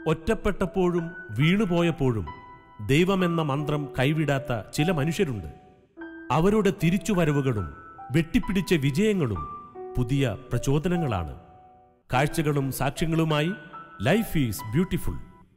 ഒറ്റപ്പെട്ടപ്പോഴും വീണുപോയപ്പോഴും ദൈവമെന്ന മന്ത്രം കൈവിടാത്ത ചില മനുഷ്യരുണ്ട് അവരുടെ തിരിച്ചുവരവുകളും വെട്ടിപ്പിടിച്ച വിജയങ്ങളും പുതിയ പ്രചോദനങ്ങളാണ് കാഴ്ചകളും സാക്ഷ്യങ്ങളുമായി ലൈഫ് ഈസ് ബ്യൂട്ടിഫുൾ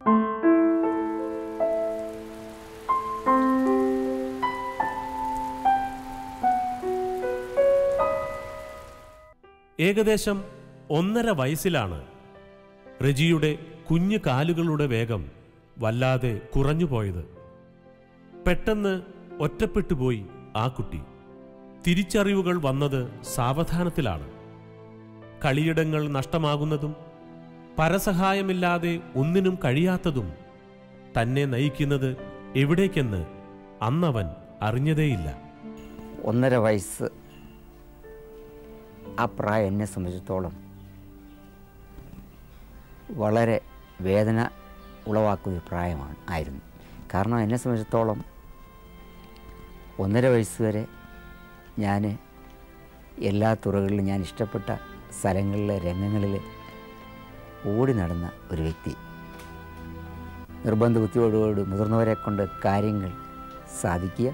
ഏകദേശം ഒന്നര വയസ്സിലാണ് റെജിയുടെ കുഞ്ഞു കാലുകളുടെ വേഗം വല്ലാതെ കുറഞ്ഞുപോയത് പെട്ടെന്ന് ഒറ്റപ്പെട്ടുപോയി ആ കുട്ടി തിരിച്ചറിവുകൾ വന്നത് സാവധാനത്തിലാണ് കളിയിടങ്ങൾ നഷ്ടമാകുന്നതും പരസഹായമില്ലാതെ ഒന്നിനും കഴിയാത്തതും തന്നെ നയിക്കുന്നത് എവിടേക്കെന്ന് അന്നവൻ അറിഞ്ഞതേയില്ല ഒന്നര വയസ്സ് ആ പ്രായം എന്നെ സംബന്ധിച്ചിടത്തോളം വളരെ വേദന ഉളവാക്കുന്ന ഒരു പ്രായമാണ് ആയിരുന്നു കാരണം എന്നെ സംബന്ധിച്ചിടത്തോളം ഒന്നര വയസ്സ് വരെ ഞാൻ എല്ലാ തുറകളിലും ഞാൻ ഇഷ്ടപ്പെട്ട സ്ഥലങ്ങളിലെ രംഗങ്ങളിൽ ഓടി നടന്ന ഒരു വ്യക്തി നിർബന്ധ ബുദ്ധിയോടുകൂടി മുതിർന്നവരെ കൊണ്ട് കാര്യങ്ങൾ സാധിക്കുക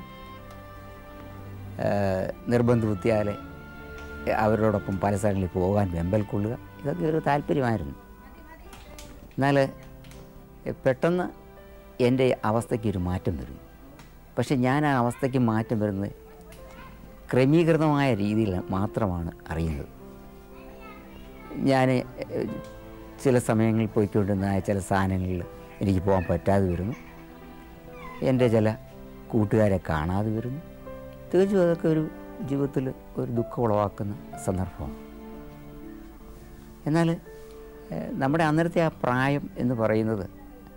ഏഹ് നിർബന്ധ ബുദ്ധിയാൽ അവരോടൊപ്പം പല സ്ഥലങ്ങളിൽ പോകാൻ വെമ്പൽ കൊള്ളുക ഇതൊക്കെ ഒരു താല്പര്യമായിരുന്നു എന്നാൽ എഹ് പെട്ടെന്ന് എൻ്റെ അവസ്ഥയ്ക്ക് ഒരു മാറ്റം വരുന്നു പക്ഷെ ഞാൻ ആ അവസ്ഥയ്ക്ക് മാറ്റം വരുന്നത് ക്രമീകൃതമായ രീതിയിൽ മാത്രമാണ് അറിയുന്നത് ഞാൻ ഏഹ്, ചില സമയങ്ങളിൽ പോയിക്കൊണ്ടിരുന്ന ചില സാധനങ്ങളിൽ എനിക്ക് പോകാൻ പറ്റാതെ വരുന്നു എൻ്റെ ചില കൂട്ടുകാരെ കാണാതെ വരുന്നു തികച്ചും അതൊക്കെ ഒരു ജീവിതത്തിൽ ഒരു ദുഃഖം ഉളവാക്കുന്ന സന്ദർഭമാണ് എന്നാൽ ഏഹ്, നമ്മുടെ അന്നേരത്തെ ആ പ്രായം എന്ന് പറയുന്നത്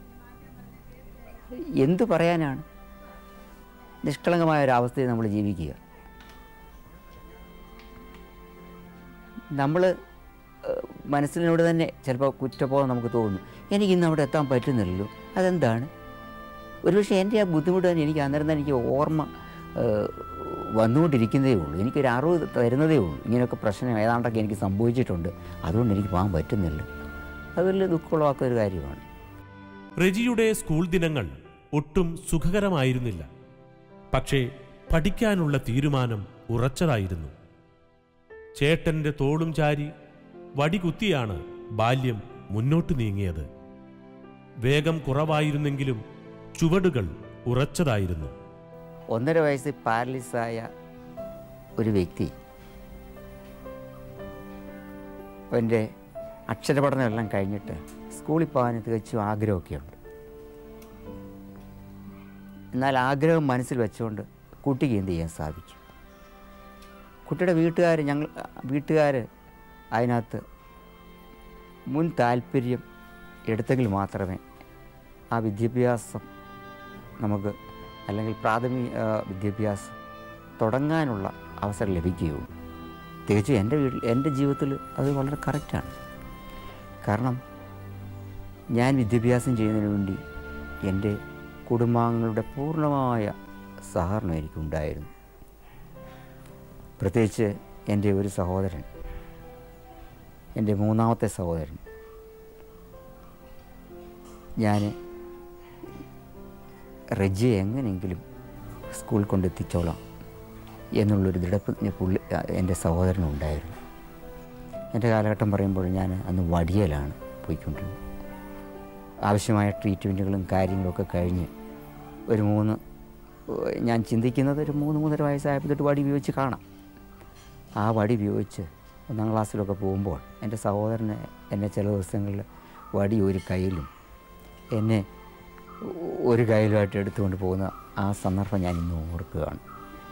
എന്തു പറയാനാണ് നിഷ്കളങ്കമായ ഒരു അവസ്ഥയിൽ നമ്മൾ ജീവിക്കുക നമ്മൾ മനസ്സിനോട് തന്നെ ചിലപ്പോൾ കുറ്റബോധം നമുക്ക് തോന്നും എനിക്ക് ഇന്ന് അവിടെ എത്താൻ പറ്റുന്നില്ലല്ലോ അതെന്താണ് ഒരുപക്ഷെ എൻ്റെ ആ ബുദ്ധിമുട്ട് തന്നെ എനിക്ക് അന്നേരം തന്നെ എനിക്ക് ഓർമ്മ ഏഹ്, വന്നുകൊണ്ടിരിക്കുന്നതേ ഉള്ളൂ എനിക്കൊരു അറിവ് തരുന്നതേ ഉള്ളൂ ഇങ്ങനെയൊക്കെ പ്രശ്നം ഏതാണ്ടൊക്കെ എനിക്ക് സംഭവിച്ചിട്ടുണ്ട് അതുകൊണ്ട് എനിക്ക് പോകാൻ പറ്റുന്നില്ല അത് വലിയ ദുഃഖമുളവാക്കുന്ന ഒരു കാര്യമാണ് റെജിയുടെ സ്കൂൾ ദിനങ്ങൾ ഒട്ടും സുഖകരമായിരുന്നില്ല പക്ഷേ പഠിക്കാനുള്ള തീരുമാനം ഉറച്ചതായിരുന്നു ചേട്ടന്റെ തോളും ചാരി വടികുത്തിയാണ് ബാല്യം മുന്നോട്ട് നീങ്ങിയത് വേഗം കുറവായിരുന്നെങ്കിലും ചുവടുകൾ ഉറച്ചതായിരുന്നു ഒന്നര വയസ്സ് പാരലിസായ ഒരു വ്യക്തി എൻ്റെ അക്ഷരപഠനമെല്ലാം കഴിഞ്ഞിട്ട് സ്കൂളിൽ പോകാൻ തികച്ചും ആഗ്രഹമൊക്കെയുണ്ട് എന്നാൽ ആഗ്രഹം മനസ്സിൽ വെച്ചുകൊണ്ട് കുട്ടിക്ക് എന്ത് ചെയ്യാൻ സാധിക്കും കുട്ടിയുടെ വീട്ടുകാർ ഞങ്ങൾ വീട്ടുകാർ അതിനകത്ത് മുൻ താല്പര്യം എടുത്തെങ്കിൽ മാത്രമേ ആ വിദ്യാഭ്യാസം നമുക്ക് അല്ലെങ്കിൽ പ്രാഥമിക ആ, വിദ്യാഭ്യാസം തുടങ്ങാനുള്ള അവസരം ലഭിക്കുകയുള്ളൂ തികച്ചും എൻ്റെ വീട്ടിൽ എൻ്റെ ജീവിതത്തിൽ അത് വളരെ കറക്റ്റാണ് കാരണം ഞാൻ വിദ്യാഭ്യാസം ചെയ്യുന്നതിന് വേണ്ടി എൻ്റെ കുടുംബാംഗങ്ങളുടെ പൂർണ്ണമായ സഹകരണം എനിക്കുണ്ടായിരുന്നു പ്രത്യേകിച്ച് എൻ്റെ ഒരു സഹോദരൻ എൻ്റെ മൂന്നാമത്തെ സഹോദരൻ ഞാൻ റജിയെ എങ്ങനെയെങ്കിലും സ്കൂളിൽ കൊണ്ടെത്തിച്ചോളാം എന്നുള്ളൊരു ദൃഢപ്രതിജ്ഞ പുള്ളി എൻ്റെ സഹോദരനുണ്ടായിരുന്നു എൻ്റെ കാലഘട്ടം പറയുമ്പോൾ ഞാൻ അന്ന് വടിയലാണ് പോയിക്കൊണ്ടിരുന്നത് ആവശ്യമായ ട്രീറ്റ്മെൻറ്റുകളും കാര്യങ്ങളൊക്കെ കഴിഞ്ഞ് ഒരു മൂന്ന് ഞാൻ ചിന്തിക്കുന്നത് ഒരു മൂന്ന് മൂന്നര വയസ്സായപ്പോൾ തൊട്ട് വടി ഉപയോഗിച്ച് കാണാം ആ വടി ഉപയോഗിച്ച് ഒന്നാം ക്ലാസ്സിലൊക്കെ പോകുമ്പോൾ എൻ്റെ സഹോദരനെ എന്നെ ചില ദിവസങ്ങളിൽ വടി ഒരു കയ്യിലും എന്നെ ഒരു കയ്യിലുമായിട്ട് എടുത്തുകൊണ്ട് പോകുന്ന ആ സന്ദർഭം ഞാൻ ഇന്ന് ഓർക്കുകയാണ്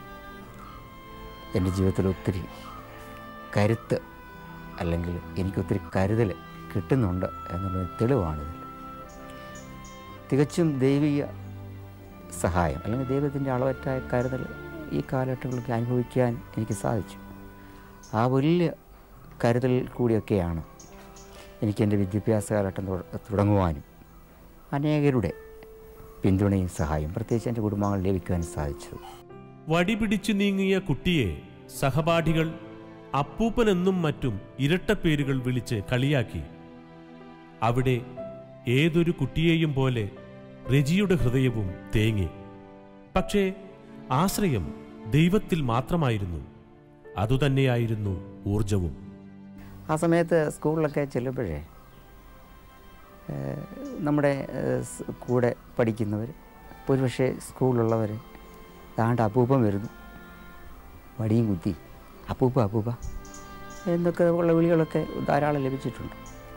എൻ്റെ ജീവിതത്തിൽ ഒത്തിരി കരുത്ത് അല്ലെങ്കിൽ എനിക്കൊത്തിരി കരുതൽ കിട്ടുന്നുണ്ട് എന്നുള്ളൊരു തെളിവാണിതിൽ തികച്ചും ദൈവിക സഹായം അല്ലെങ്കിൽ ദൈവത്തിൻ്റെ അളവറ്റായ കരുതൽ ഈ കാലഘട്ടങ്ങളിലൊക്കെ അനുഭവിക്കാൻ എനിക്ക് സാധിച്ചു ആ വലിയ കരുതലിൽ കൂടിയൊക്കെയാണ് എനിക്ക് എൻ്റെ വിദ്യാഭ്യാസ കാലഘട്ടം തുട- തുടങ്ങുവാനും അനേകരുടെ പിന്തുണയും സഹായം പ്രത്യേകിച്ച് എൻ്റെ കുടുംബങ്ങൾ ലഭിക്കുവാനും സാധിച്ചത് വടി പിടിച്ചു നീങ്ങിയ കുട്ടിയെ സഹപാഠികൾ അപ്പൂപ്പനെന്നും മറ്റും ഇരട്ടപ്പേരുകൾ വിളിച്ച് കളിയാക്കി അവിടെ ഏതൊരു കുട്ടിയെയും പോലെ രജിയുടെ ഹൃദയവും തേങ്ങി പക്ഷേ ആശ്രയം ദൈവത്തിൽ മാത്രമായിരുന്നു അതുതന്നെയായിരുന്നു ഊർജവും ആ സമയത്ത് സ്കൂളിലൊക്കെ ചെല്ലുമ്പോഴേ ഏഹ്, നമ്മുടെ ഏഹ്, സ് കൂടെ പഠിക്കുന്നവർ ഒരുപക്ഷെ സ്കൂളിലുള്ളവർ താണ്ട് അപ്പൂപ്പൻ വരുന്നു വടിയും കുത്തി അപ്പൂപ്പ അപ്പൂപ്പ എന്നൊക്കെ ഉള്ള വിളികളൊക്കെ ധാരാളം ലഭിച്ചിട്ടുണ്ട്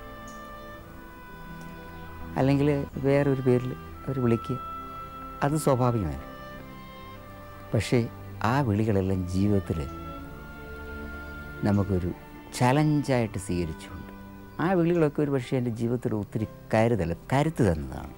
അല്ലെങ്കിൽ വേറൊരു പേരിൽ അവർ വിളിക്കുക അത് സ്വാഭാവികമാണ് പക്ഷേ ആ വിളികളെല്ലാം ജീവിതത്തിൽ നമുക്കൊരു ചലഞ്ചായിട്ട് സ്വീകരിച്ചുകൊണ്ട് ആ വിളികളൊക്കെ ഒരു പക്ഷേ എൻ്റെ ജീവിതത്തിൽ ഒത്തിരി കരുതൽ കരുത്ത് തന്നതാണ്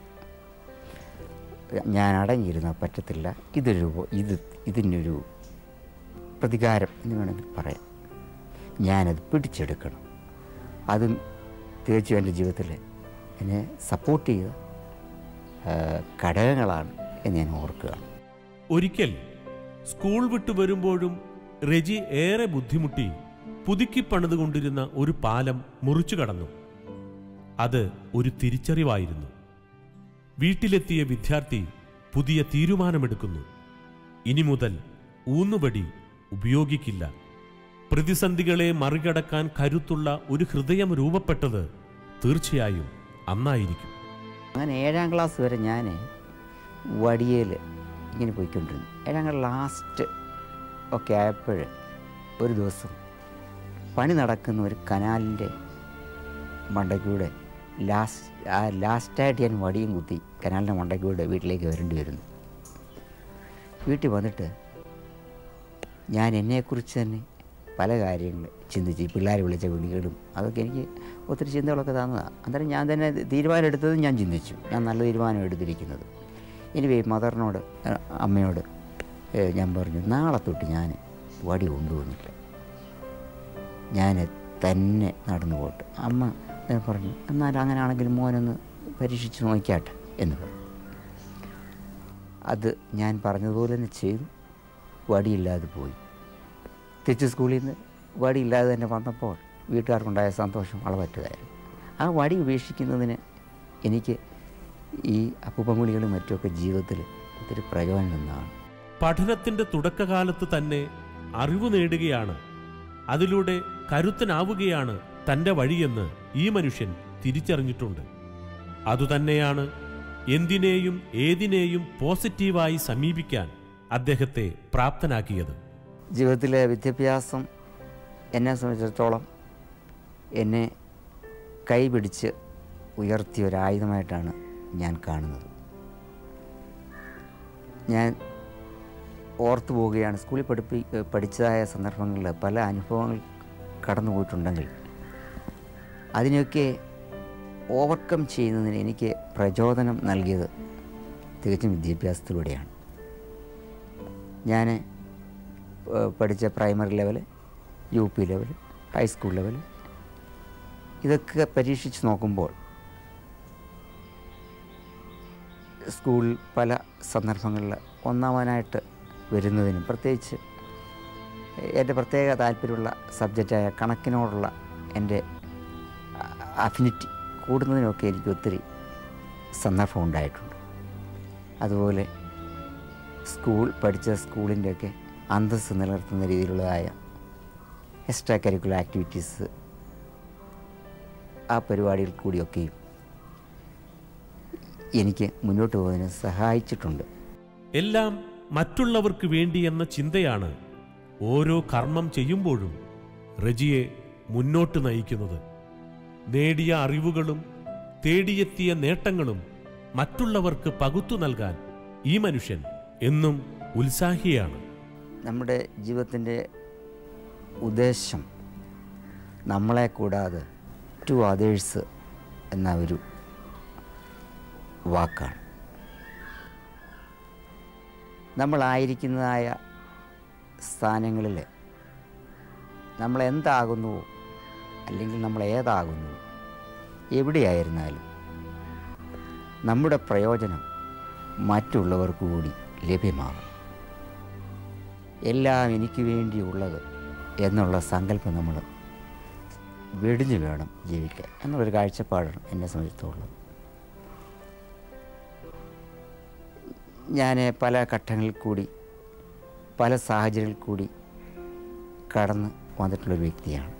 ഞാൻ അടങ്ങിയിരുന്നാൽ പറ്റത്തില്ല ഇതൊരു ഇത് ഇതിനൊരു പ്രതികാരം എന്ന് വേണമെങ്കിൽ പറയാം ഞാനത് പിടിച്ചെടുക്കണം അതും തീർച്ചയായും എൻ്റെ ജീവിതത്തിൽ എന്നെ സപ്പോർട്ട് ചെയ്ത ആ, ഘടകങ്ങളാണ് എന്ന് ഞാൻ ഓർക്കുകയാണ് ഒരിക്കൽ സ്കൂൾ വിട്ടു വരുമ്പോഴും റെജി ഏറെ ബുദ്ധിമുട്ടി പുതുക്കി പണിതുകൊണ്ടിരുന്ന ഒരു പാലം മുറിച്ചു കടന്നു അത് ഒരു തിരിച്ചറിവായിരുന്നു വീട്ടിലെത്തിയ വിദ്യാർത്ഥി പുതിയ തീരുമാനമെടുക്കുന്നു ഇനി മുതൽ ഊന്നുവടി ഉപയോഗിക്കില്ല പ്രതിസന്ധികളെ മറികടക്കാൻ കരുത്തുള്ള ഒരു ഹൃദയം രൂപപ്പെട്ടത് തീർച്ചയായും അന്നായിരിക്കും അങ്ങനെ ഏഴാം ക്ലാസ് വരെ ഞാൻ വടിയേൽ ഇങ്ങനെ പോയിക്കൊണ്ടിരുന്നു ഏഴാം ക്ലാസ് ലാസ്റ്റ് ഒക്കെ ആയപ്പോൾ ഒരു ദിവസം പണി നടക്കുന്ന ഒരു കനാലിൻ്റെ മണ്ടയ്ക്കൂടെ ലാസ്റ്റ് ആ ലാസ്റ്റായിട്ട് ഞാൻ വടിയും കുത്തി കനാലിൻ്റെ മണ്ടയ്ക്കൂടെ വീട്ടിലേക്ക് വരേണ്ടി വരുന്നു വീട്ടിൽ വന്നിട്ട് ഞാൻ എന്നെക്കുറിച്ച് തന്നെ പല കാര്യങ്ങൾ ചിന്തിച്ച് ഈ പിള്ളേർ വിളിച്ച വിളികളും അതൊക്കെ എനിക്ക് ഒത്തിരി ചിന്തകളൊക്കെ തന്നതാണ് അന്നേരം ഞാൻ തന്നെ തീരുമാനം എടുത്തത് ഞാൻ ചിന്തിച്ചു ഞാൻ നല്ല തീരുമാനം എടുത്തിരിക്കുന്നത് ഇനി മദറിനോട് ഏഹ്, അമ്മയോട് ഏഹ്, ഞാൻ പറഞ്ഞു നാളെ തൊട്ട് ഞാൻ വടി കൊണ്ടുപോകുന്നില്ല ഞാൻ തന്നെ നടന്നു പോട്ടെ അമ്മ ഞാൻ പറഞ്ഞു എന്നാൽ അങ്ങനെയാണെങ്കിൽ മോനൊന്ന് പരീക്ഷിച്ച് നോക്കിയാട്ടെ എന്ന് പറഞ്ഞു അത് ഞാൻ പറഞ്ഞതുപോലെ തന്നെ ചെയ്തു വടിയില്ലാതെ പോയി തിരിച്ച് സ്കൂളിൽ നിന്ന് വടിയില്ലാതെ തന്നെ വന്നപ്പോൾ വീട്ടുകാർക്കുണ്ടായ സന്തോഷം വളവറ്റതായിരുന്നു ആ വടി ഉപേക്ഷിക്കുന്നതിന് എനിക്ക് ഈ അപ്പുപങ്കുളികളും മറ്റുമൊക്കെ ജീവിതത്തിൽ ഒത്തിരി പ്രയോജനം നിന്നാണ് പഠനത്തിന്റെ തുടക്കകാലത്ത് തന്നെ അറിവ് നേടുകയാണ് അതിലൂടെ കരുത്തനാവുകയാണ് തന്റെ വഴിയെന്ന് ഈ മനുഷ്യൻ തിരിച്ചറിഞ്ഞിട്ടുണ്ട് അതുതന്നെയാണ് എന്തിനേയും ഏതിനേയും പോസിറ്റീവായി സമീപിക്കാൻ അദ്ദേഹത്തെ പ്രാപ്തനാക്കിയത് ജീവിതത്തിലെ വിദ്യാഭ്യാസം എന്നെ സംബന്ധിച്ചിടത്തോളം എന്നെ കൈപിടിച്ച് ഉയർത്തിയ ഒരായുധമായിട്ടാണ് ഞാൻ കാണുന്നത് ഞാൻ ഓർത്തു പോവുകയാണ് സ്കൂളിൽ പഠിപ്പി പഠിച്ചതായ സന്ദർഭങ്ങളിൽ പല അനുഭവങ്ങൾ കടന്നു പോയിട്ടുണ്ടെങ്കിൽ അതിനെയൊക്കെ ഓവർകം ചെയ്യുന്നതിന് എനിക്ക് പ്രചോദനം നൽകിയത് തികച്ചും വിദ്യാഭ്യാസത്തിലൂടെയാണ് ഞാൻ ഏഹ് പഠിച്ച primary level U P level high school level ഇതൊക്കെ പരീക്ഷിച്ച് നോക്കുമ്പോൾ സ്കൂളിൽ പല സന്ദർഭങ്ങളിൽ ഒന്നാമനായിട്ട് വരുന്നതിനും പ്രത്യേകിച്ച് എൻ്റെ പ്രത്യേക താല്പര്യമുള്ള സബ്ജക്റ്റായ കണക്കിനോടുള്ള എൻ്റെ അഫിനിറ്റി കൂടുന്നതിനൊക്കെ എനിക്ക് ഒത്തിരി സന്ദർഭം ഉണ്ടായിട്ടുണ്ട് അതുപോലെ സ്കൂൾ പഠിച്ച സ്കൂളിൻ്റെയൊക്കെ അന്തസ്സ് നിലനിർത്തുന്ന രീതിയിലുള്ളതായ എക്സ്ട്രാ കരിക്കുലർ ആക്ടിവിറ്റീസ് ആ പരിപാടികൾ കൂടിയൊക്കെയും എനിക്ക് മുന്നോട്ട് പോകുന്നതിന് സഹായിച്ചിട്ടുണ്ട് എല്ലാം മറ്റുള്ളവർക്ക് വേണ്ടി എന്ന ചിന്തയാണ് ഓരോ കർമ്മം ചെയ്യുമ്പോഴും റജിയെ മുന്നോട്ട് നയിക്കുന്നത് നേടിയ അറിവുകളും തേടിയെത്തിയ നേട്ടങ്ങളും മറ്റുള്ളവർക്ക് പകുത്തു നൽകാൻ ഈ മനുഷ്യൻ എന്നും ഉത്സാഹിയാണ് നമ്മുടെ ജീവിതത്തിൻ്റെ ഉദ്ദേശം നമ്മളെ കൂടാതെ ടു അതേഴ്സ് എന്ന ഒരു വാക്കാണ് നമ്മളായിരിക്കുന്നതായ സ്ഥാനങ്ങളിൽ നമ്മൾ എന്താകുന്നുവോ അല്ലെങ്കിൽ നമ്മൾ ഏതാകുന്നു എവിടെയായിരുന്നാലും നമ്മുടെ പ്രയോജനം മറ്റുള്ളവർക്ക് കൂടി ലഭ്യമാകും എല്ലാം എനിക്ക് വേണ്ടിയുള്ളത് എന്നുള്ള സങ്കല്പം നമ്മൾ വെടിഞ്ഞു വേണം ജീവിക്കാൻ എന്നുള്ളൊരു കാഴ്ചപ്പാടാണ് എന്നെ സംബന്ധിച്ചിടത്തോളം ഞാൻ പല ഘട്ടങ്ങളിൽ കൂടി പല സാഹചര്യങ്ങളിൽ കൂടി കടന്ന് വന്നിട്ടുള്ളൊരു വ്യക്തിയാണ്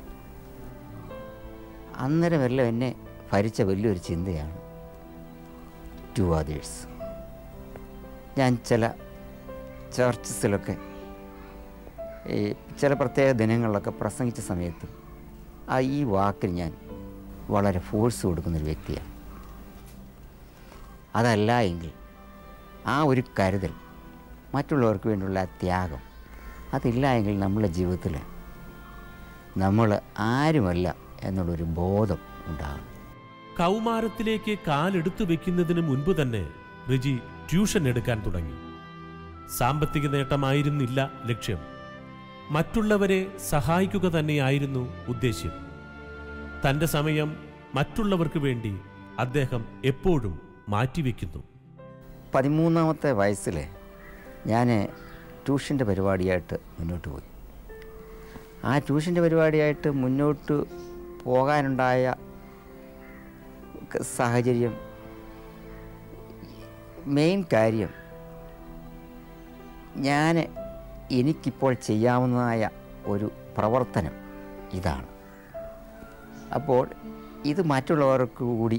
അന്നേരമെല്ലാം എന്നെ ഭരിച്ച വലിയൊരു ചിന്തയാണ് ടു അതേഴ്സ് ഞാൻ ചില ചർച്ചസിലൊക്കെ ഈ ചില പ്രത്യേക ദിനങ്ങളിലൊക്കെ പ്രസംഗിച്ച സമയത്ത് ആ ഈ വാക്കിന് ഞാൻ വളരെ ഫോഴ്സ് കൊടുക്കുന്നൊരു വ്യക്തിയാണ് അതല്ല എങ്കിൽ ആ ഒരു കരുതൽ മറ്റുള്ളവർക്ക് വേണ്ടിയുള്ള ആ ത്യാഗം അതില്ല എങ്കിൽ നമ്മുടെ ജീവിതത്തിൽ നമ്മൾ ആരുമല്ല എന്നുള്ളൊരു ബോധം ഉണ്ടാകും കൗമാരത്തിലേക്ക് കാലെടുത്തു വെക്കുന്നതിന് മുൻപ് തന്നെ റിജി ട്യൂഷൻ എടുക്കാൻ തുടങ്ങി സാമ്പത്തിക നേട്ടമായിരുന്നില്ല ലക്ഷ്യം മറ്റുള്ളവരെ സഹായിക്കുക തന്നെയായിരുന്നു ഉദ്ദേശ്യം തന്റെ സമയം മറ്റുള്ളവർക്ക് വേണ്ടി അദ്ദേഹം എപ്പോഴും മാറ്റിവെക്കുന്നു പതിമൂന്നാമത്തെ വയസ്സിൽ ഞാൻ ട്യൂഷൻ്റെ പരിപാടിയായിട്ട് മുന്നോട്ട് പോയി ആ ട്യൂഷൻ്റെ പരിപാടിയായിട്ട് മുന്നോട്ട് പോകാനുണ്ടായ ക- സാഹചര്യം മെയിൻ കാര്യം ഞാൻ എനിക്കിപ്പോൾ ചെയ്യാവുന്നതായ ഒരു പ്രവർത്തനം ഇതാണ് അപ്പോൾ ഇത് മറ്റുള്ളവർക്ക് കൂടി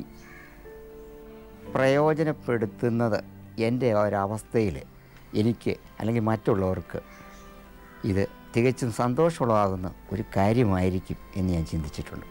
പ്രയോജനപ്പെടുത്തുന്നത് എൻ്റെ ഒരവസ്ഥയിൽ എനിക്ക് അല്ലെങ്കിൽ മറ്റുള്ളവർക്ക് ഇത് തികച്ചും സന്തോഷമുള്ളതാകുന്ന ഒരു കാര്യമായിരിക്കും എന്ന് ഞാൻ ചിന്തിച്ചിട്ടുണ്ട്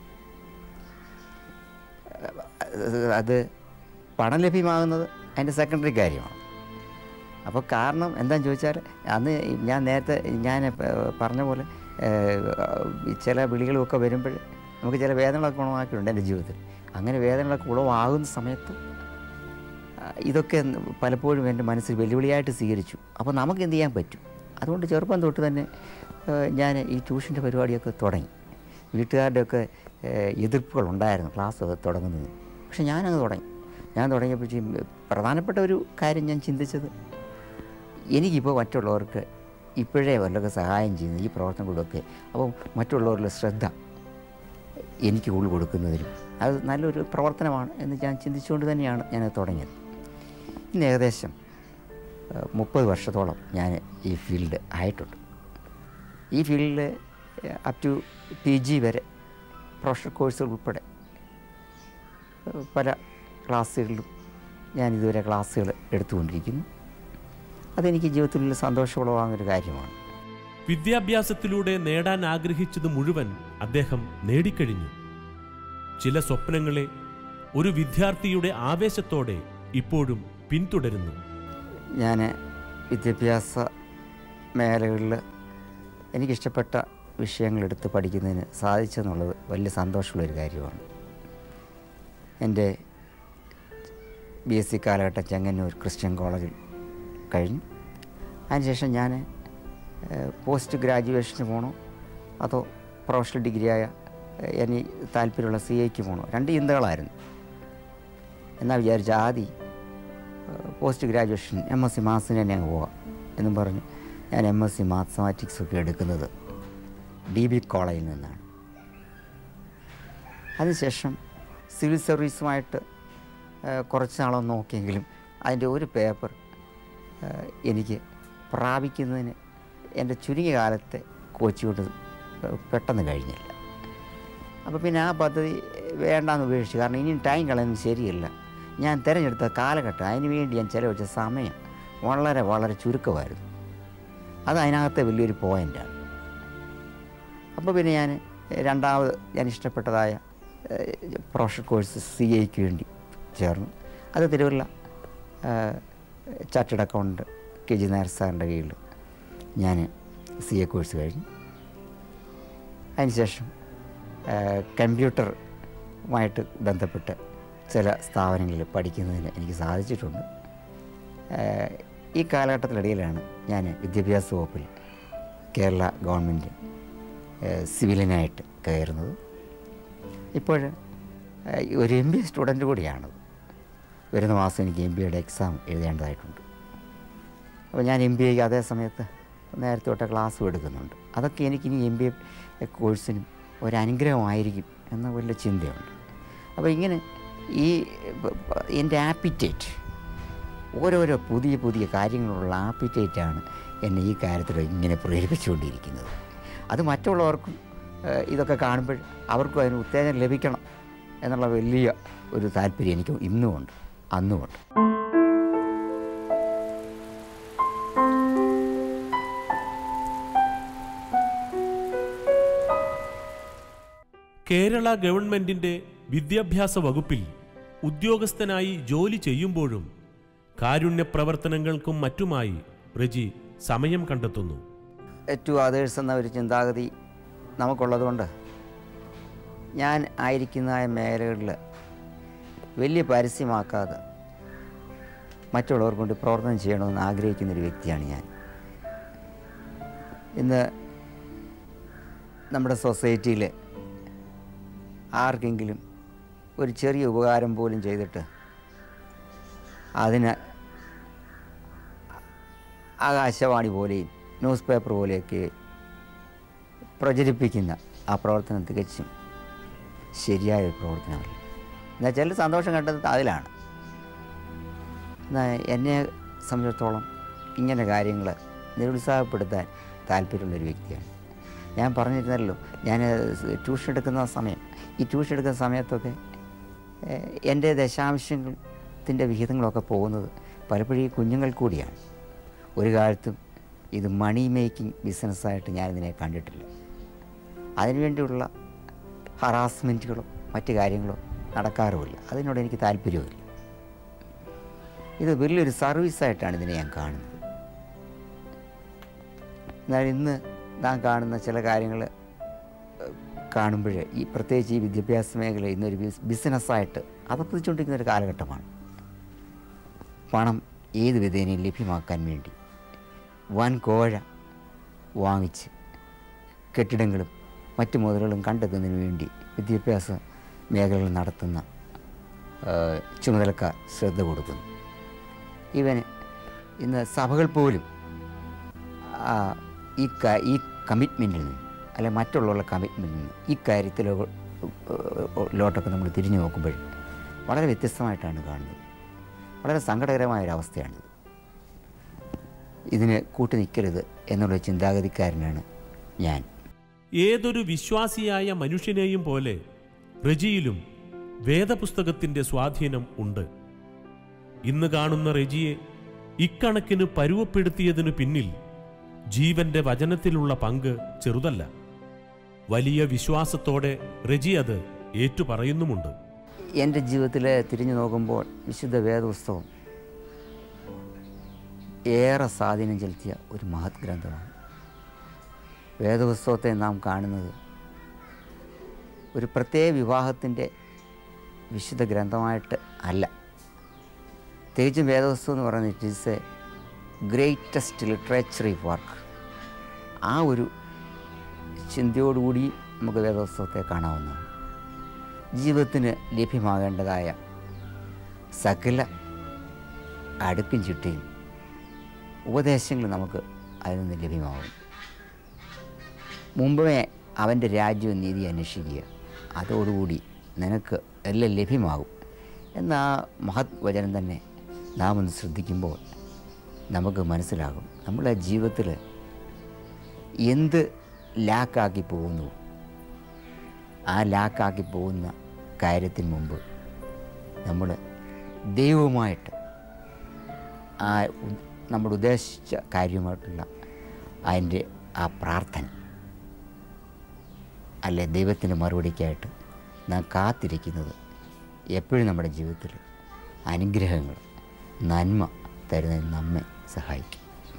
അത് അത് പണം ലഭ്യമാകുന്നത് അതിൻ്റെ സെക്കൻഡറി കാര്യമാണ് അപ്പോൾ കാരണം എന്താണെന്ന് ചോദിച്ചാൽ അന്ന് ഞാൻ നേരത്തെ ഞാൻ പ- പറഞ്ഞ പോലെ ഏഹ്, ചില വിളികളുമൊക്കെ വരുമ്പോൾ നമുക്ക് ചില വേദനകളൊക്കെ ഉണവാക്കിയിട്ടുണ്ട് എൻ്റെ ജീവിതത്തിൽ അങ്ങനെ വേദനകളൊക്കെ ഉളവാകുന്ന സമയത്ത് ആ, ഇതൊക്കെ പലപ്പോഴും എൻ്റെ മനസ്സിൽ വെല്ലുവിളിയായിട്ട് സ്വീകരിച്ചു അപ്പോൾ നമുക്ക് എന്ത് ചെയ്യാൻ പറ്റും അതുകൊണ്ട് ചെറുപ്പം തൊട്ട് തന്നെ ഏഹ്, ഞാൻ ഈ ട്യൂഷൻ്റെ പരിപാടിയൊക്കെ തുടങ്ങി വീട്ടുകാരുടെയൊക്കെ ഏഹ്, എതിർപ്പുകളുണ്ടായിരുന്നു ക്ലാസ് തുടങ്ങുന്നതിന് പക്ഷെ ഞാനങ്ങ് തുടങ്ങി ഞാൻ തുടങ്ങിയപ്പോഴേക്കും പ്രധാനപ്പെട്ട ഒരു കാര്യം ഞാൻ ചിന്തിച്ചത് എനിക്കിപ്പോൾ മറ്റുള്ളവർക്ക് ഇപ്പോഴേ വല്ലതൊക്കെ സഹായം ചെയ്യുന്ന ഈ പ്രവർത്തനങ്ങളിലൊക്കെ അപ്പോൾ മറ്റുള്ളവരുടെ ശ്രദ്ധ എനിക്ക് കൂടുതൽ കൊടുക്കുന്നതിനും അത് നല്ലൊരു പ്രവർത്തനമാണ് എന്ന് ഞാൻ ചിന്തിച്ചുകൊണ്ട് തന്നെയാണ് ഞാനത് തുടങ്ങിയത് ഇന്ന് ഏകദേശം മുപ്പത് വർഷത്തോളം ഞാൻ ഈ ഫീൽഡ് ആയിട്ടുണ്ട് ഈ ഫീൽഡിൽ അപ് ടു പി ജി വരെ പ്രൊഫഷണൽ കോഴ്സുകൾ ഉൾപ്പെടെ ഏഹ്, പല ക്ലാസ്സുകളിലും ഞാൻ ഇതുവരെ ക്ലാസ്സുകൾ എടുത്തുകൊണ്ടിരിക്കുന്നു അതെനിക്ക് ജീവിതത്തിൽ സന്തോഷമുള്ളതാകുന്നൊരു കാര്യമാണ് വിദ്യാഭ്യാസത്തിലൂടെ നേടാൻ ആഗ്രഹിച്ചത് മുഴുവൻ അദ്ദേഹം നേടിക്കഴിഞ്ഞു ചില സ്വപ്നങ്ങളെ ഒരു വിദ്യാർത്ഥിയുടെ ആവേശത്തോടെ ഇപ്പോഴും പിന്തുടരുന്നു ഞാൻ വിദ്യാഭ്യാസ മേഖലകളിൽ എനിക്കിഷ്ടപ്പെട്ട വിഷയങ്ങൾ എടുത്ത് പഠിക്കുന്നതിന് സാധിച്ചെന്നുള്ളത് വലിയ സന്തോഷമുള്ളൊരു കാര്യമാണ് എൻ്റെ ബി എസ് സി കാലഘട്ടം ചെങ്ങന്നൂർ ക്രിസ്ത്യൻ കോളേജിൽ കഴിഞ്ഞു അതിനുശേഷം ഞാൻ പോസ്റ്റ് ഗ്രാജുവേഷന് പോകണോ അതോ പ്രൊഫഷണൽ ഡിഗ്രിയായ ഏഹ്, ഇനി താല്പര്യമുള്ള സി എക്ക് പോകണോ രണ്ട് ചിന്തകളായിരുന്നു എന്നാൽ വിചാരിച്ച ആദ്യം post graduation M S C മാത്സിന് തന്നെ അങ്ങ് പോകാം എന്നും പറഞ്ഞ് ഞാൻ എം എസ് സി മാത്തമാറ്റിക്സ് ഒക്കെ എടുക്കുന്നത് ഡി ബി കോളേജിൽ നിന്നാണ് അതിനുശേഷം സിവിൽ സർവീസുമായിട്ട് ഏഹ്, കുറച്ച് നാളൊന്ന് നോക്കിയെങ്കിലും അതിൻ്റെ ഒരു പേപ്പർ ഏഹ്, എനിക്ക് പ്രാപിക്കുന്നതിന് എൻ്റെ ചുരുങ്ങിയ കാലത്തെ കോച്ച് കൊണ്ട് പെട്ടെന്ന് കഴിഞ്ഞില്ല അപ്പോൾ പിന്നെ ആ പദ്ധതി വേണ്ടാന്ന് ഉപേക്ഷിച്ചു കാരണം ഇനിയും ടൈം കളയുന്നത് ശരിയല്ല ഞാൻ തിരഞ്ഞെടുത്ത കാലഘട്ടം അതിന് വേണ്ടി ഞാൻ ചിലവഴിച്ച സമയം വളരെ വളരെ ചുരുക്കമായിരുന്നു അത് അതിനകത്തെ വലിയൊരു പോയിൻ്റാണ് അപ്പോൾ പിന്നെ ഞാൻ രണ്ടാമത് ഞാൻ ഇഷ്ടപ്പെട്ടതായ പ്രൊഫഷണൽ കോഴ്സ് സി എക്ക് വേണ്ടി ചേർന്നു അത് Thiruvalla chartered account K G Nair സാറിൻ്റെ കീഴിൽ ഞാൻ സി എ കോഴ്സ് കഴിഞ്ഞു അതിനുശേഷം കമ്പ്യൂട്ടറുമായിട്ട് ബന്ധപ്പെട്ട് ചില സ്ഥാപനങ്ങളിൽ പഠിക്കുന്നതിന് എനിക്ക് സാധിച്ചിട്ടുണ്ട് ഏഹ് ഈ കാലഘട്ടത്തിനിടയിലാണ് ഞാൻ വിദ്യാഭ്യാസ വകുപ്പിൽ കേരള ഗവൺമെൻറ് ഏഹ് സിവിലിനായിട്ട് കയറുന്നത് ഇപ്പോൾ ഏഹ് ഒരു എം ബി എ സ്റ്റുഡൻറ്റ് കൂടിയാണത് വരുന്ന മാസം എനിക്ക് എം ബി എയുടെ എക്സാം എഴുതേണ്ടതായിട്ടുണ്ട് അപ്പോൾ ഞാൻ എം ബി എക്ക് അതേ സമയത്ത് നേരത്തെ തൊട്ട് ക്ലാസ്സും എടുക്കുന്നുണ്ട് അതൊക്കെ എനിക്കിനി എം ബി എ കോഴ്സിനും ഒരു അനുഗ്രഹമായിരിക്കും എന്ന വലിയ ചിന്തയുണ്ട് അപ്പോൾ ഇങ്ങനെ ഈ ബ- ബ- എൻ്റെ ആപ്പിറ്റേറ്റ് ഓരോരോ പുതിയ പുതിയ കാര്യങ്ങളുള്ള ആപ്പിറ്റേറ്റാണ് എന്നെ ഈ കാര്യത്തിൽ ഇങ്ങനെ പ്രേരിപ്പിച്ചുകൊണ്ടിരിക്കുന്നത് അത് മറ്റുള്ളവർക്കും ഏഹ്, ഇതൊക്കെ കാണുമ്പോൾ അവർക്കും അതിന് ഉത്തേജനം ലഭിക്കണം എന്നുള്ള വലിയ ഒരു താല്പര്യം എനിക്ക് ഇന്നുമുണ്ട് അന്നുമുണ്ട് കേരള ഗവൺമെന്റിന്റെ വിദ്യാഭ്യാസ വകുപ്പിൽ ഉദ്യോഗസ്ഥനായി ജോലി ചെയ്യുമ്പോഴും കാരുണ്യ പ്രവർത്തനങ്ങൾക്കും മറ്റുമായി റെജി സമയം കണ്ടെത്തുന്നു ടു അതേഴ്സ് എന്ന ഒരു ചിന്താഗതി നമുക്കുള്ളതുകൊണ്ട് ഞാൻ ആയിരിക്കുന്ന മേഖലകളിൽ വലിയ പരസ്യമാക്കാതെ മറ്റുള്ളവർക്ക് കൊണ്ട് പ്രവർത്തനം ചെയ്യണമെന്ന് ആഗ്രഹിക്കുന്ന ഒരു വ്യക്തിയാണ് ഞാൻ ഇന്ന് നമ്മുടെ സൊസൈറ്റിയിൽ ആർക്കെങ്കിലും ഒരു ചെറിയ ഉപകാരം പോലും ചെയ്തിട്ട് അതിന് ആകാശവാണി പോലെയും ന്യൂസ് പേപ്പർ പോലെയൊക്കെ പ്രചരിപ്പിക്കുന്ന ആ പ്രവർത്തനം തികച്ചും ശരിയായ ഒരു പ്രവർത്തനമല്ല എന്നാൽ ചില സന്തോഷം കണ്ടത് അതിലാണ് എന്നാൽ എന്നെ സംബന്ധിച്ചിടത്തോളം ഇങ്ങനെ കാര്യങ്ങൾ നിരുത്സാഹപ്പെടുത്താൻ താല്പര്യമുള്ളൊരു വ്യക്തിയാണ് ഞാൻ പറഞ്ഞിരുന്നല്ലോ ഞാൻ ട്യൂഷൻ എടുക്കുന്ന സമയം ഈ ട്യൂഷൻ എടുക്കുന്ന സമയത്തൊക്കെ ഏഹ്, എൻ്റെ ദശാംശത്തിൻ്റെ വിഹിതങ്ങളൊക്കെ പോകുന്നത് പലപ്പോഴും ഈ കുഞ്ഞുങ്ങൾ കൂടിയാണ് ഒരു കാലത്തും ഇത് മണി മേക്കിംഗ് ബിസിനസ്സായിട്ട് ഞാനിതിനെ കണ്ടിട്ടില്ല അതിനുവേണ്ടിയുള്ള ഹറാസ്മെൻറ്റുകളോ മറ്റു കാര്യങ്ങളോ നടക്കാറുമില്ല അതിനോട് എനിക്ക് താല്പര്യവുമില്ല ഇത് വലിയൊരു സർവീസായിട്ടാണ് ഇതിനെ ഞാൻ കാണുന്നത് എന്നാൽ ഇന്ന് നാം കാണുന്ന ചില കാര്യങ്ങൾ കാണുമ്പോൾ ഈ പ്രത്യേകിച്ച് ഈ വിദ്യാഭ്യാസ മേഖല ഇന്നൊരു ബിസ് ബിസിനസ്സായിട്ട് അതപ്പതിച്ചുകൊണ്ടിരിക്കുന്ന ഒരു കാലഘട്ടമാണ് പണം ഏത് വിധേനയും ലഭ്യമാക്കാൻ വേണ്ടി വൻ കോഴ വാങ്ങിച്ച് കെട്ടിടങ്ങളും മറ്റു മുതലുകളും കണ്ടെത്തുന്നതിന് വേണ്ടി വിദ്യാഭ്യാസ മേഖലകൾ നടത്തുന്ന ആ, ചുമതലക്കാർ ശ്രദ്ധ കൊടുക്കുന്നു ഇവന് ഇന്ന് സഭകൾ പോലും ആ, ഈ ക- ഈ കമ്മിറ്റ്മെൻറ്റിൽ നിന്ന് അല്ലെ മറ്റുള്ള കമ്മിറ്റ്മെൻറ്റിൽ നിന്ന് ഈ കാര്യത്തിലോ ലോട്ടൊക്കെ നമ്മൾ തിരിഞ്ഞു നോക്കുമ്പോൾ വളരെ വ്യത്യസ്തമായിട്ടാണ് കാണുന്നത് വളരെ സങ്കടകരമായ ഒരു അവസ്ഥയാണിത് ഇതിന് കൂട്ടു നിൽക്കരുത് എന്നുള്ള ചിന്താഗതിക്കാരനാണ് ഞാൻ ഏതൊരു വിശ്വാസിയായ മനുഷ്യനെയും പോലെ റെജിയിലും വേദപുസ്തകത്തിന്റെ സ്വാധീനം ഉണ്ട് ഇന്ന് കാണുന്ന റെജിയെ ഇക്കണക്കിന് പരുവപ്പെടുത്തിയതിനു പിന്നിൽ ജീവന്റെ വചനത്തിലുള്ള പങ്ക് ചെറുതല്ല വലിയ വിശ്വാസത്തോടെ റെജി അത് ഏറ്റുപറയുന്നുമുണ്ട് എൻ്റെ ജീവിതത്തിൽ തിരിഞ്ഞു നോക്കുമ്പോൾ വിശുദ്ധ വേദപുസ്തകം ഏറെ സ്വാധീനം ചെലുത്തിയ ഒരു മഹത് ഗ്രന്ഥമാണ് വേദപുസ്തകത്തെ നാം കാണുന്നത് ഒരു പ്രത്യേക വിവാഹത്തിൻ്റെ വിശുദ്ധ ഗ്രന്ഥമായിട്ട് അല്ല തികച്ചും വേദപുസ്തകം എന്ന് പറയുന്നത് it is a greatest literary work ആ ഒരു ചിന്തയോടുകൂടി നമുക്ക് വേദപുസ്തകത്തെ കാണാവുന്നതാണ് ജീവിതത്തിന് ലഭ്യമാകേണ്ടതായ സകല അടുക്കും ചിട്ടയും ഉപദേശങ്ങൾ നമുക്ക് അതിൽ നിന്ന് ലഭ്യമാകും മുമ്പേ അവൻ്റെ രാജ്യവും നീതി അന്വേഷിക്കുക അതോടുകൂടി നിനക്ക് എല്ലാം ലഭ്യമാകും എന്ന ആ മഹത് വചനം തന്നെ നാം ഒന്ന് ശ്രദ്ധിക്കുമ്പോൾ നമുക്ക് മനസ്സിലാകും നമ്മുടെ ജീവിതത്തിൽ എന്ത് ലാക്കാക്കി പോകുന്നു ആ ലാക്കാക്കി പോകുന്ന കാര്യത്തിന് മുമ്പ് നമ്മൾ ദൈവവുമായിട്ട് ആ ഉ- നമ്മൾ ഉദ്ദേശിച്ച കാര്യമായിട്ടുള്ള അതിൻ്റെ ആ പ്രാർത്ഥന അല്ലെ ദൈവത്തിൻ്റെ മറുപടിക്കായിട്ട് നാം കാത്തിരിക്കുന്നത് എപ്പോഴും നമ്മുടെ ജീവിതത്തിൽ അനുഗ്രഹങ്ങൾ നന്മ തരുന്നതിന് നമ്മെ സഹായിക്കും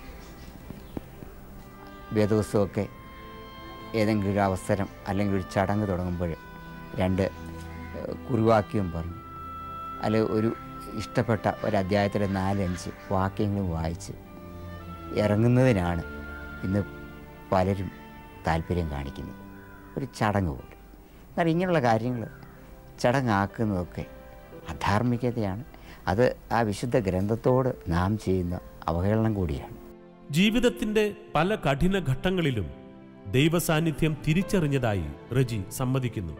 വേദപുസ്തകമൊക്കെ ഏതെങ്കിലും ഒരു അവസരം അല്ലെങ്കിൽ ഒരു ചടങ്ങ് തുടങ്ങുമ്പോൾ രണ്ട് ഏഹ്, കുറിവാക്യം പറഞ്ഞു അല്ലെ ഒരു ഇഷ്ടപ്പെട്ട ഒരു അധ്യായത്തിലെ നാലഞ്ച് വാക്യങ്ങൾ വായിച്ച് ഇറങ്ങുന്നതിനാണ് ഇന്ന് പലരും താല്പര്യം കാണിക്കുന്നത് ഒരു ചടങ്ങ് പോലെ എന്നാൽ ഇങ്ങനെയുള്ള കാര്യങ്ങൾ ചടങ്ങാക്കുന്നതൊക്കെ അധാർമികതയാണ് അത് ആ വിശുദ്ധ ഗ്രന്ഥത്തോട് നാം ചെയ്യുന്ന അവഹേളനം കൂടിയാണ് ജീവിതത്തിന്റെ പല കഠിന ഘട്ടങ്ങളിലും ദൈവസാന്നിധ്യം തിരിച്ചറിഞ്ഞതായി റജി സമ്മതിക്കുന്നു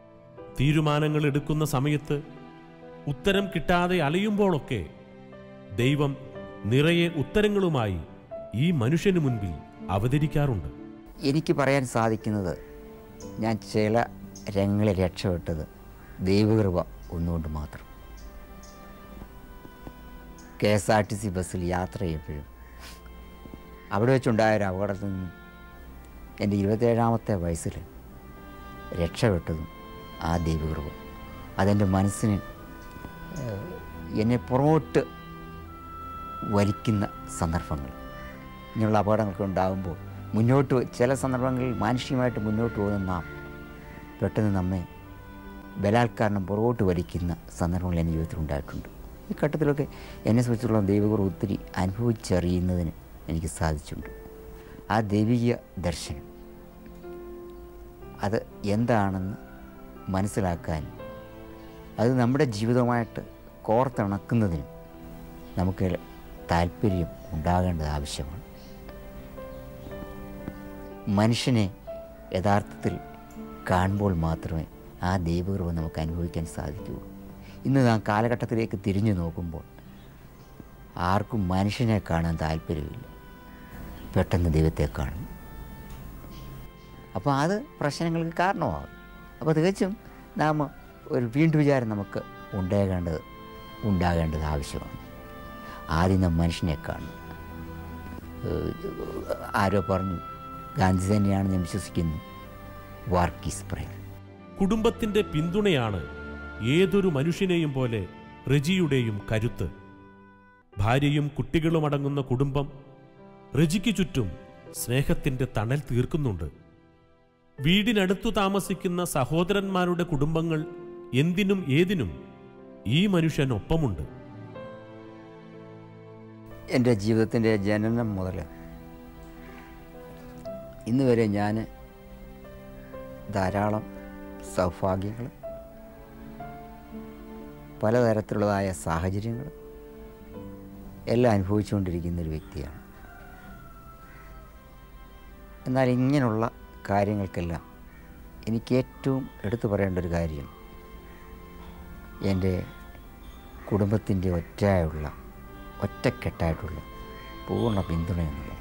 തീരുമാനങ്ങൾ എടുക്കുന്ന സമയത്ത് ഉത്തരം കിട്ടാതെ അലയുമ്പോഴൊക്കെ ദൈവം നിറയെ ഉത്തരങ്ങളുമായി ഈ മനുഷ്യന് മുൻപിൽ അവതരിക്കാറുണ്ട് എനിക്ക് പറയാൻ സാധിക്കുന്നത് ഞാൻ ചില രംഗങ്ങളിൽ രക്ഷപ്പെട്ടത് ദൈവകൃപ ഒന്നുകൊണ്ട് മാത്രം K S R T C ബസ്സിൽ യാത്ര ചെയ്യുമ്പോഴും അവിടെ വെച്ചുണ്ടായ ഒരു അപകടത്തിൽ നിന്ന് എൻ്റെ ഇരുപത്തേഴാമത്തെ വയസ്സിൽ രക്ഷപ്പെട്ടതും ആ ദൈവകൃപ അതെൻ്റെ മനസ്സിന് ഏഹ്, എന്നെ പുറമോട്ട് വലിക്കുന്ന സന്ദർഭങ്ങൾ ഇങ്ങനെയുള്ള അപകടങ്ങളൊക്കെ ഉണ്ടാകുമ്പോൾ മുന്നോട്ട് ചില സന്ദർഭങ്ങളിൽ മാനുഷികമായിട്ട് മുന്നോട്ട് പോകുന്ന നാം പെട്ടെന്ന് നമ്മെ ബലാത്കാരണം പുറകോട്ട് വലിക്കുന്ന സന്ദർഭങ്ങൾ എൻ്റെ ജീവിതത്തിൽ ഉണ്ടായിട്ടുണ്ട് ഈ ഘട്ടത്തിലൊക്കെ എന്നെ സംബന്ധിച്ചുള്ള ദൈവകുറവ് ഒത്തിരി അനുഭവിച്ചറിയുന്നതിന് എനിക്ക് സാധിച്ചിട്ടുണ്ട് ആ ദൈവിക ദർശനം അത് എന്താണെന്ന് മനസ്സിലാക്കാൻ അത് നമ്മുടെ ജീവിതവുമായിട്ട് കോർത്തിണക്കുന്നതിനും നമുക്ക് താല്പര്യം ഉണ്ടാകേണ്ടത് ആവശ്യമാണ് മനുഷ്യനെ യഥാർത്ഥത്തിൽ കാണുമ്പോൾ മാത്രമേ ആ ദൈവകൃപ നമുക്ക് അനുഭവിക്കാൻ സാധിക്കുകയുള്ളൂ ഇന്ന് നാം കാലഘട്ടത്തിലേക്ക് തിരിഞ്ഞു നോക്കുമ്പോൾ ആർക്കും മനുഷ്യനെ കാണാൻ താല്പര്യമില്ല പെട്ടെന്ന് ദൈവത്തെ കാണും അപ്പോൾ അത് പ്രശ്നങ്ങൾക്ക് കാരണമാകും അപ്പോൾ തികച്ചും നാം ഒരു വീണ്ടും വിചാരം നമുക്ക് ഉണ്ടാകേണ്ടത് ഉണ്ടാകേണ്ടത് ആവശ്യമാണ് ആദ്യം നാം മനുഷ്യനെ കാണും ഏഹ് ആരോ പറഞ്ഞു ഗാന്ധി തന്നെയാണ് ഞാൻ വിശ്വസിക്കുന്നു വർക്ക് ഈസ് പ്രയർ കുടുംബത്തിന്റെ പിന്തുണയാണ് ഏതൊരു മനുഷ്യനെയും പോലെ റെജിയുടെയും കരുത്ത് ഭാര്യയും കുട്ടികളും അടങ്ങുന്ന കുടുംബം റെജിക്ക് ചുറ്റും സ്നേഹത്തിന്റെ തണൽ തീർക്കുന്നുണ്ട് വീടിനടുത്തു താമസിക്കുന്ന സഹോദരന്മാരുടെ കുടുംബങ്ങൾ എന്തിനും ഏതിനും ഈ മനുഷ്യൻ ഒപ്പമുണ്ട് എൻ്റെ ജീവിതത്തിൻ്റെ ജനനം മുതൽ ഇന്ന് വരെ ഞാൻ ധാരാളം സൗഭാഗ്യങ്ങൾ പലതരത്തിലുള്ളതായ സാഹചര്യങ്ങൾ എല്ലാം അനുഭവിച്ചുകൊണ്ടിരിക്കുന്ന ഒരു വ്യക്തിയാണ് എന്നാൽ ഇങ്ങനെയുള്ള കാര്യങ്ങൾക്കെല്ലാം എനിക്ക് ഏറ്റവും എടുത്തു പറയേണ്ട ഒരു കാര്യം എൻ്റെ കുടുംബത്തിൻ്റെ ഒറ്റയായുള്ള ഒറ്റക്കെട്ടായിട്ടുള്ള പൂർണ്ണ പിന്തുണ എന്നുള്ളത്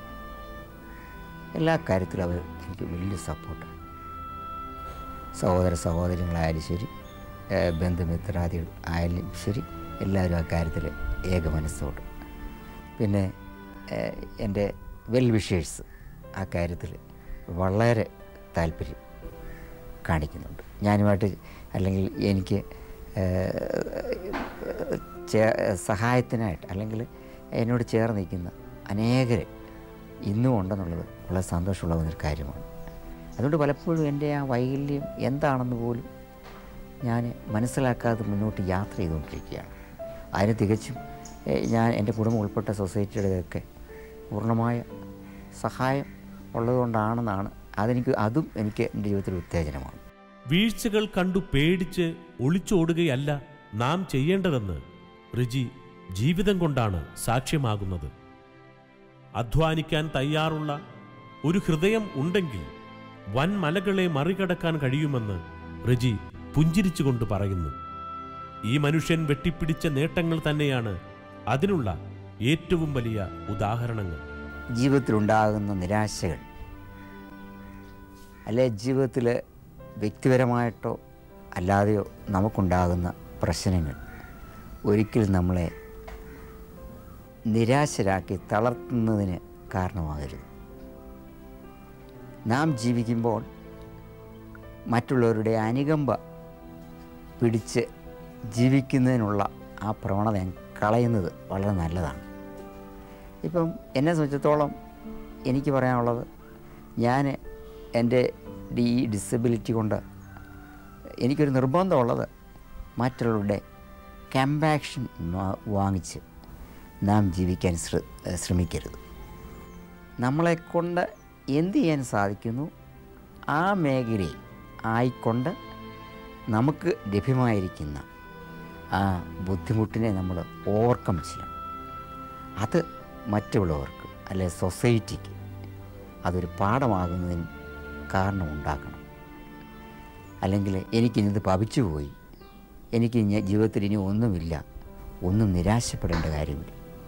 എല്ലാ കാര്യത്തിലും അവർ എനിക്ക് വലിയ സപ്പോർട്ടാണ് സഹോദര സഹോദരങ്ങളായാലും ശരി ഏഹ് ബന്ധുമിത്രാദികൾ ആയാലും ശരി എല്ലാവരും ആ കാര്യത്തിൽ ഏക മനസ്സോട് പിന്നെ ഏഹ് എൻ്റെ വെൽ വിഷേഴ്സ് ആ കാര്യത്തിൽ വളരെ താല്പര്യം കാണിക്കുന്നുണ്ട് ഞാനുമായിട്ട് അല്ലെങ്കിൽ എനിക്ക് ഏഹ്, ചേ- സഹായത്തിനായിട്ട് അല്ലെങ്കിൽ എന്നോട് ചേർന്ന് നിൽക്കുന്ന അനേകർ ഇന്നും ഉണ്ടെന്നുള്ളത് വളരെ സന്തോഷമുള്ള ഒരു കാര്യമാണ് അതുകൊണ്ട് പലപ്പോഴും എൻ്റെ ആ വൈകല്യം എന്താണെന്ന് പോലും ഞാൻ മനസ്സിലാക്കാതെ മുന്നോട്ട് യാത്ര ചെയ്തുകൊണ്ടിരിക്കുകയാണ് അതിന് തികച്ചും ഏഹ്, ഞാൻ എൻ്റെ കുടുംബം ഉൾപ്പെട്ട സൊസൈറ്റിയുടെയൊക്കെ പൂർണ്ണമായ സഹായം ഉള്ളതുകൊണ്ടാണെന്നാണ് അതെനിക്ക് അതും എനിക്ക് എൻ്റെ ജീവിതത്തിൽ ഉത്തേജനമാണ് വീഴ്ചകൾ കണ്ടു പേടിച്ച് ഒളിച്ചോടുകയല്ല നാം ചെയ്യേണ്ടതെന്ന് റിജി ജീവിതം കൊണ്ടാണ് സാക്ഷ്യമാകുന്നത് അധ്വാനിക്കാൻ തയ്യാറുള്ള ഒരു ഹൃദയം ഉണ്ടെങ്കിൽ വൻ മലകളെ മറികടക്കാൻ കഴിയുമെന്ന് റിജി പുഞ്ചിരിച്ചുകൊണ്ട് പറയുന്നു ഈ മനുഷ്യൻ വെട്ടിപ്പിടിച്ച നേട്ടങ്ങൾ തന്നെയാണ് അതിനുള്ള ഏറ്റവും വലിയ ഉദാഹരണങ്ങൾ ജീവിതത്തിലുണ്ടാകുന്ന നിരാശകൾ അല്ലെ ജീവിതത്തിൽ വ്യക്തിപരമായിട്ടോ അല്ലാതെയോ നമുക്കുണ്ടാകുന്ന പ്രശ്നങ്ങൾ ഒരിക്കലും നമ്മളെ നിരാശരാക്കി തളർത്തുന്നതിന് കാരണമാകരുത് നാം ജീവിക്കുമ്പോൾ മറ്റുള്ളവരുടെ അനുകമ്പ പിടിച്ച് ജീവിക്കുന്നതിനുള്ള ആ പ്രവണത ഞാൻ കളയുന്നത് വളരെ നല്ലതാണ് ഇപ്പം എന്നെ സംബന്ധിച്ചിടത്തോളം എനിക്ക് പറയാനുള്ളത് ഞാൻ എൻ്റെ ഈ ഡിസബിലിറ്റി കൊണ്ട് എനിക്കൊരു നിർബന്ധമുള്ളത് മറ്റുള്ളവരുടെ കമ്പാക്ഷൻ വാങ്ങിച്ച് നാം ജീവിക്കാൻ ശ്ര ശ്രമിക്കരുത് നമ്മളെക്കൊണ്ട് എന്ത് ചെയ്യാൻ സാധിക്കുന്നു ആ മേഖലയിൽ ആയിക്കൊണ്ട് നമുക്ക് ലഭ്യമായിരിക്കുന്ന ആ ബുദ്ധിമുട്ടിനെ നമ്മൾ ഓവർകം ചെയ്യണം അത് മറ്റുള്ളവർക്ക് അല്ലെ സൊസൈറ്റിക്ക് അതൊരു പാഠമാകുന്നതിന് കാരണമുണ്ടാക്കണം അല്ലെങ്കിൽ എനിക്കിനിത് പവിച്ചു പോയി എനിക്ക് ഇനി ജീവിതത്തിൽ ഇനി ഒന്നുമില്ല ഒന്നും നിരാശപ്പെടേണ്ട കാര്യമില്ല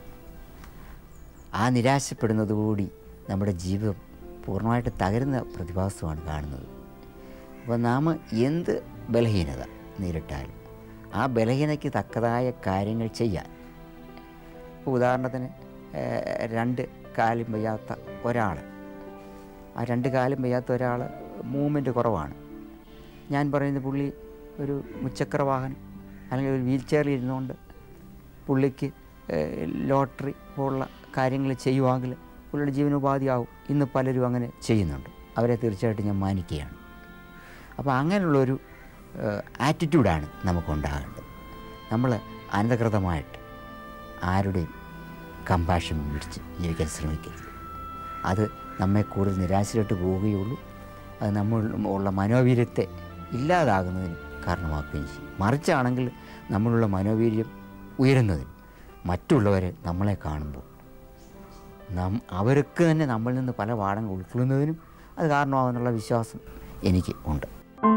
ആ നിരാശപ്പെടുന്നതുകൂടി നമ്മുടെ ജീവിതം പൂർണ്ണമായിട്ട് തകരുന്ന പ്രതിഭാസമാണ് കാണുന്നത് അപ്പോൾ നാം എന്ത് ബലഹീനത നേരിട്ടാലും ആ ബലഹീനതയ്ക്ക് തക്കതായ കാര്യങ്ങൾ ചെയ്യാൻ ഇപ്പോൾ ഉദാഹരണത്തിന് ഏഹ്, രണ്ട് കാലും വയ്യാത്ത ഒരാൾ ആ രണ്ട് കാലും വയ്യാത്ത ഒരാൾ മൂവ്മെൻറ്റ് കുറവാണ് ഞാൻ പറയുന്നത് പുള്ളി ഒരു മുച്ചക്ര വാഹനം അല്ലെങ്കിൽ ഒരു വീൽ ചെയറിൽ ഇരുന്നുകൊണ്ട് പുള്ളിക്ക് ഏഹ്, ലോട്ടറി പോലുള്ള കാര്യങ്ങൾ ചെയ്യുവാങ്കിൽ പുള്ളിയുടെ ജീവനോപാധിയാവും ഇന്ന് പലരും അങ്ങനെ ചെയ്യുന്നുണ്ട് അവരെ തീർച്ചയായിട്ടും ഞാൻ മാനിക്കുകയാണ് അപ്പോൾ അങ്ങനെയുള്ളൊരു ആറ്റിറ്റ്യൂഡാണ് നമുക്കുണ്ടാകേണ്ടത് നമ്മൾ അനധികൃതമായിട്ട് ആരുടെയും കമ്പാഷൻ പിടിച്ച് ജീവിക്കാൻ ശ്രമിക്കരുത് അത് നമ്മെ കൂടുതൽ നിരാശയിലോട്ട് പോവുകയുള്ളൂ അത് നമ്മൾ ഉള്ള മനോവീര്യത്തെ ഇല്ലാതാകുന്നതിന് കാരണമാക്കുകയും ചെയ്യും മറിച്ചാണെങ്കിൽ നമ്മളുള്ള മനോവീര്യം ഉയരുന്നതിന് മറ്റുള്ളവരെ നമ്മളെ കാണുമ്പോൾ നം അവർക്ക് തന്നെ നമ്മളിൽ നിന്ന് പല പാഠങ്ങൾ ഉൾക്കൊള്ളുന്നതിനും അത് കാരണമാകുന്നുള്ള വിശ്വാസം എനിക്ക് ഉണ്ട്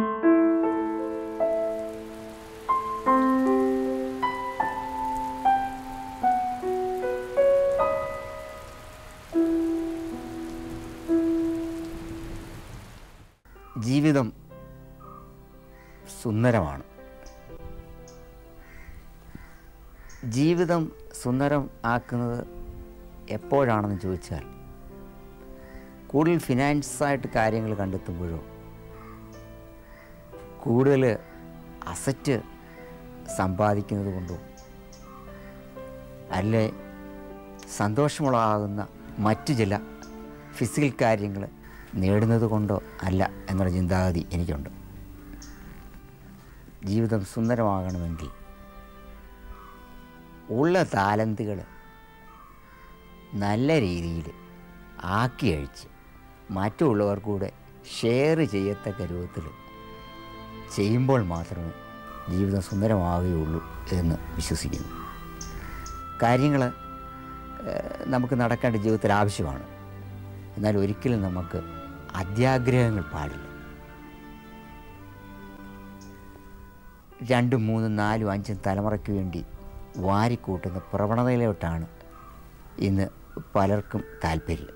ജീവിതം സുന്ദരമാണ് ജീവിതം സുന്ദരം ആക്കുന്നത് എപ്പോഴാണെന്ന് ചോദിച്ചാൽ കൂടുതൽ ഫിനാൻസായിട്ട് കാര്യങ്ങൾ കണ്ടെത്തുമ്പോഴോ കൂടുതൽ അസറ്റ് സമ്പാദിക്കുന്നത് കൊണ്ടോ അല്ലെ സന്തോഷമുള്ളതാകുന്ന മറ്റു ചില ഫിസിക്കൽ കാര്യങ്ങൾ നേടുന്നത് കൊണ്ടോ അല്ല എന്നുള്ള ചിന്താഗതി എനിക്കുണ്ട് ജീവിതം സുന്ദരമാകണമെങ്കിൽ ഉള്ള താലന്തുകൾ നല്ല രീതിയിൽ ആക്കി അഴിച്ച് മറ്റുള്ളവർ കൂടെ ഷെയർ ചെയ്യത്തക്ക രൂപത്തിൽ ചെയ്യുമ്പോൾ മാത്രമേ ജീവിതം സുന്ദരമാവുകയുള്ളൂ എന്ന് വിശ്വസിക്കുന്നു കാര്യങ്ങൾ നമുക്ക് നടക്കേണ്ട ജീവിതത്തിൽ ആവശ്യമാണ് എന്നാൽ ഒരിക്കലും നമുക്ക് അത്യാഗ്രഹങ്ങൾ പാടില്ല രണ്ടും മൂന്നും നാലും അഞ്ചും തലമുറയ്ക്ക് വേണ്ടി വാരിക്കൂട്ടുന്ന പ്രവണതയിലോട്ടാണ് ഇന്ന് പലർക്കും താല്പര്യം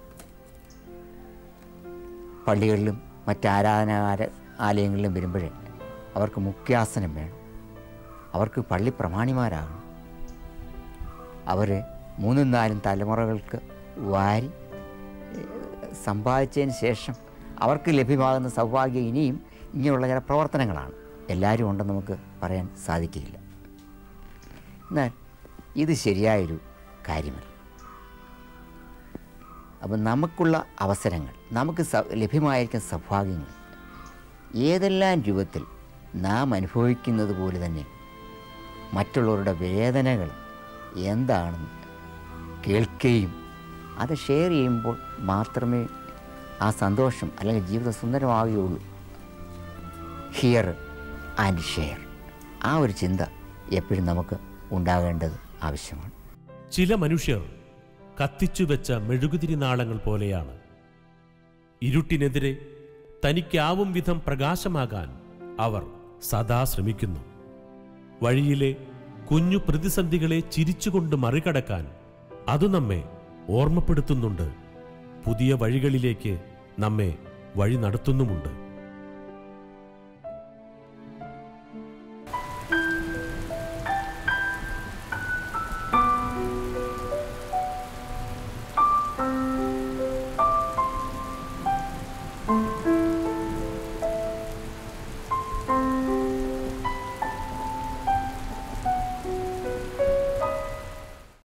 പള്ളികളിലും മറ്റ് ആരാധനാകാര ആലയങ്ങളിലും വരുമ്പോഴേ അവർക്ക് മുഖ്യാസനം വേണം അവർക്ക് പള്ളി പ്രമാണിമാരാകണം അവർ മൂന്നും നാലും തലമുറകൾക്ക് വാരി ഏഹ്, സമ്പാദിച്ചതിന് ശേഷം അവർക്ക് ലഭ്യമാകുന്ന സൗഭാഗ്യം ഇനിയും ഇങ്ങനെയുള്ള ചില പ്രവർത്തനങ്ങളാണ് എല്ലാവരും ഉണ്ടെന്ന് നമുക്ക് പറയാൻ സാധിക്കില്ല എന്നാൽ ഇത് ശരിയായൊരു കാര്യമല്ല അപ്പം നമുക്കുള്ള അവസരങ്ങൾ നമുക്ക് സ- ലഭ്യമായിരിക്കുന്ന സൗഭാഗ്യങ്ങൾ ഏതെല്ലാം രൂപത്തിൽ നാം അനുഭവിക്കുന്നത് പോലെ തന്നെ മറ്റുള്ളവരുടെ വേദനകൾ എന്താണെന്ന് കേൾക്കുകയും അത് ഷെയർ ചെയ്യുമ്പോൾ മാത്രമേ ആ സന്തോഷം അല്ലെങ്കിൽ ജീവിതം സുന്ദരമാവുകയുള്ളൂ ഹിയർ ആൻഡ് ഷെയർ ആ ഒരു ചിന്ത എപ്പോഴും നമുക്ക് ഉണ്ടാകേണ്ടത് ആവശ്യമാണ് ചില മനുഷ്യർ കത്തിച്ചു വെച്ച മെഴുകുതിരി നാളങ്ങൾ പോലെയാണ് ഇരുട്ടിനെതിരെ തനിക്കാവും വിധം പ്രകാശമാകാൻ അവർ സദാ ശ്രമിക്കുന്നു വഴിയിലെ കുഞ്ഞു പ്രതിസന്ധികളെ ചിരിച്ചുകൊണ്ട് മറികടക്കാൻ അത് നമ്മെ ഓർമ്മപ്പെടുത്തുന്നുണ്ട് പുതിയ വഴികളിലേക്ക് നമ്മെ വഴി നടത്തുന്നുമുണ്ട്